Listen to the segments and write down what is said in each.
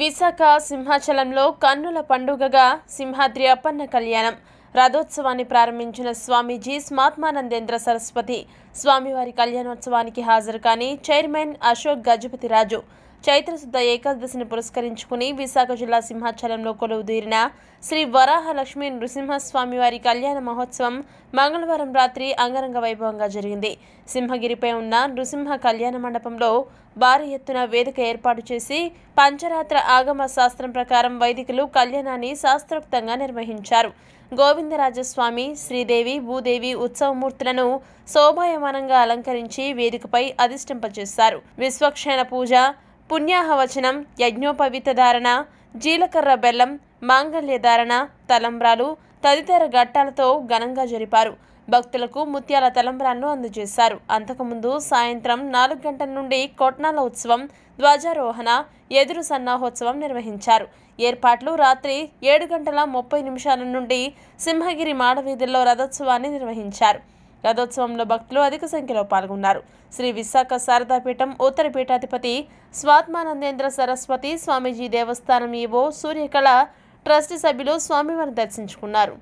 విశాఖ సింహాచలంలో కన్నుల పండుగగా సింహాద్రి అప్పన్న కళ్యాణం రథోత్సవాన్ని ప్రారంభించిన స్వామీజీ స్మాత్మానందేంద్ర సరస్వతి స్వామివారి కళ్యాణోత్సవానికి హాజరు కాని చైర్మన్ అశోక్ గజపతి రాజు చైత్రశుద్ధ ఏకాదశిని పురస్కరించుకుని విశాఖ జిల్లా సింహాచలంలో కొలువుదీరిన శ్రీ వరాహలక్ష్మి నృసింహస్వామి వారి కళ్యాణ మహోత్సవం మంగళవారం రాత్రి అంగరంగ వైభవంగా జరిగింది సింహగిరిపై ఉన్న నృసింహ కళ్యాణ మండపంలో భారీ ఎత్తున వేదిక ఏర్పాటు చేసి పంచరాత్ర ఆగమ శాస్త్రం ప్రకారం వైదికులు కళ్యాణాన్ని శాస్త్రోక్తంగా నిర్వహించారు గోవిందరాజస్వామి శ్రీదేవి భూదేవి ఉత్సవమూర్తులను శోభాయమానంగా అలంకరించి వేదికపై అధిష్టింపజేశారు విశ్వక్షేణ పూజ పుణ్యాహవచనం యజ్ఞోపవిత ధారణ జీలకర్ర బెల్లం మాంగళ్య ధారణ తలంబ్రాలు తదితర ఘట్టాలతో ఘనంగా జరిపారు భక్తులకు ముత్యాల తలంబ్రాలను అందజేశారు అంతకుముందు సాయంత్రం నాలుగు గంటల నుండి కొట్నాల ఉత్సవం ధ్వజారోహణ ఎదురు సన్నాహోత్సవం నిర్వహించారు ఏర్పాట్లు రాత్రి ఏడు గంటల ముప్పై నిమిషాల నుండి సింహగిరి మాడవీధుల్లో రథోత్సవాన్ని నిర్వహించారు రథోత్సవంలో భక్తులు అధిక సంఖ్యలో పాల్గొన్నారు శ్రీ విశాఖ శారదాపీఠం ఉత్తర పీఠాధిపతి స్వాత్మానందేంద్ర సరస్వతి స్వామీజీ దేవస్థానం ఈవో సూర్యకళ ట్రస్ట్ సభ్యులు స్వామివారిని దర్శించుకున్నారు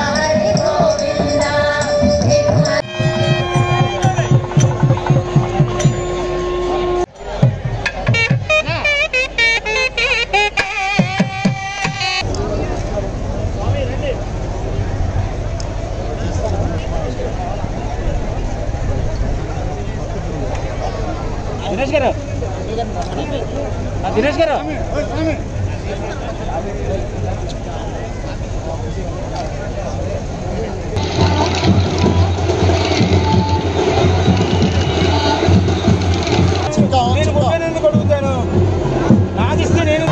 దినేష్ గారు ఆ, దినేష్ గారు నేను ముప్పై ఎందుకు అడుగుతాను నాది ఇస్తే నేను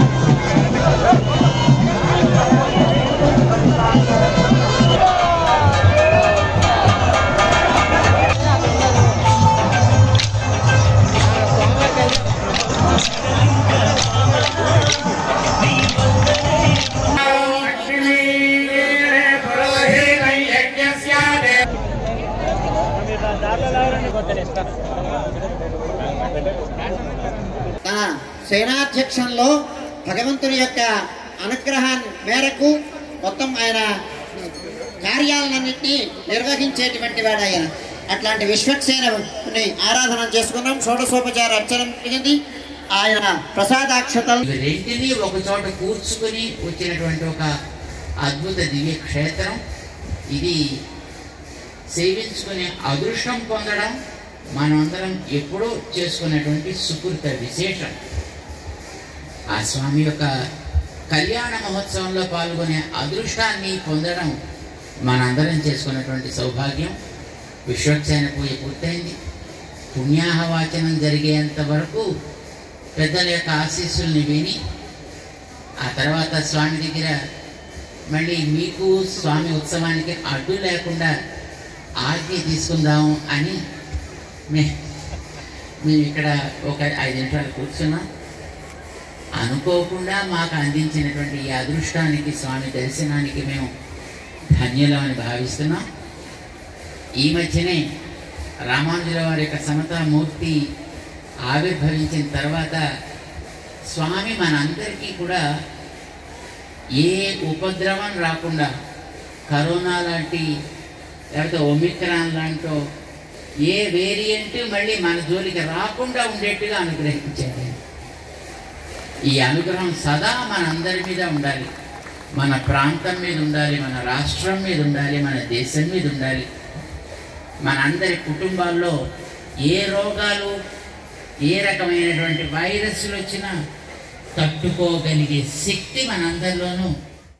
తన సేనాధ్యక్షంలో భగవంతుని యొక్క అనుగ్రహాన్ని మేరకు మొత్తం ఆయన కార్యాలన్నింటినీ నిర్వహించేటువంటి వాడు ఆయన అట్లాంటి విశ్వక్సేనని ఆరాధన చేసుకున్నాం షోడశోపచార అర్చన జరిగింది ఆయన ప్రసాదాక్షతలు ఇవి రెంటిని ఒక చోట కూర్చుకొని వచ్చినటువంటి ఒక అద్భుత దివ్య క్షేత్రం ఇది సేవించుకునే అదృష్టం పొందడం మనమందరం ఎప్పుడూ చేసుకున్నటువంటి సుకృత విశేషం ఆ స్వామి యొక్క కళ్యాణ మహోత్సవంలో పాల్గొనే అదృష్టాన్ని పొందడం మనందరం చేసుకున్నటువంటి సౌభాగ్యం విశ్వక్సేన పూజ పూర్తయింది పుణ్యాహవాచనం జరిగేంత వరకు పెద్దల యొక్క ఆశీస్సుల్ని విని ఆ తర్వాత స్వామి దగ్గర మళ్ళీ మీకు స్వామి ఉత్సవానికి అడ్డు లేకుండా ఆజ్ఞ తీసుకుందాం అని మే మేము ఇక్కడ ఒక ఐదు నిమిషాలు కూర్చున్నాం అనుకోకుండా మాకు అందించినటువంటి ఈ అదృష్టానికి స్వామి దర్శనానికి మేము ధన్యులమని భావిస్తున్నాం ఈ మధ్యనే రామానుజుల వారి యొక్క సమతామూర్తి ఆవిర్భవించిన తర్వాత స్వామి మనందరికీ కూడా ఏ ఉపద్రవం రాకుండా కరోనా లాంటి లేకపోతే ఒమిక్రాన్ లాంటో ఏ వేరియంట్ మళ్ళీ మన జోలికి రాకుండా ఉండేట్టుగా అనుగ్రహించారు ఈ అనుగ్రహం సదా మనందరి మీద ఉండాలి మన ప్రాంతం మీద ఉండాలి మన రాష్ట్రం మీద ఉండాలి మన దేశం మీద ఉండాలి మనందరి కుటుంబాల్లో ఏ రోగాలు ఏ రకమైనటువంటి వైరస్లు వచ్చినా తట్టుకోగలిగే శక్తి మనందరిలోనూ